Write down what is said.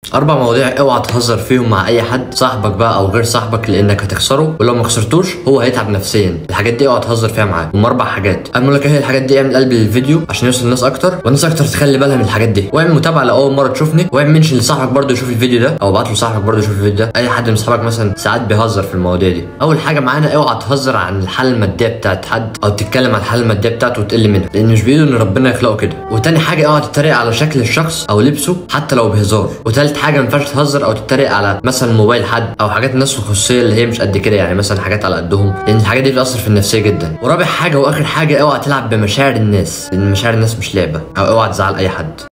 اربع مواضيع اوعى تهزر فيهم مع اي حد صاحبك بقى او غير صاحبك لانك هتخسره ولو ما خسرتوش هو هيتعب نفسيا الحاجات دي اوعى تهزر فيها معاه هم اربع حاجات اقول لك ايه هي الحاجات دي اعمل قلب للفيديو عشان يوصل للناس اكتر والناس اكتر تخلي بالها من الحاجات دي واعمل متابعه لاول مره تشوفني واعمل منشن لصاحبك برضه يشوف الفيديو ده او ابعت له صاحبك برضه يشوف الفيديو ده اي حد من صحابك مثلا ساعات بيهزر في المواضيع دي اول حاجه معانا اوعى تهزر عن الحاله الماديه بتاعت حد او تتكلم عن الحاله الماديه بتاعته وتقل منها لان مش بايده ان ربنا يخلقه كده وتاني حاجه اوعى تتريق على شكل الشخص او لبسه حتى لو بهزار وتالت حاجه ما ينفعش تهزر او تتريق على مثلا موبايل حد او حاجات الناس الخصوصيه اللي هي مش قد كده يعني مثلا حاجات على قدهم لان الحاجات دي بتاثر في النفسيه جدا ورابع حاجه واخر حاجه اوعى تلعب بمشاعر الناس لان مشاعر الناس مش لعبه او اوعى تزعل اي حد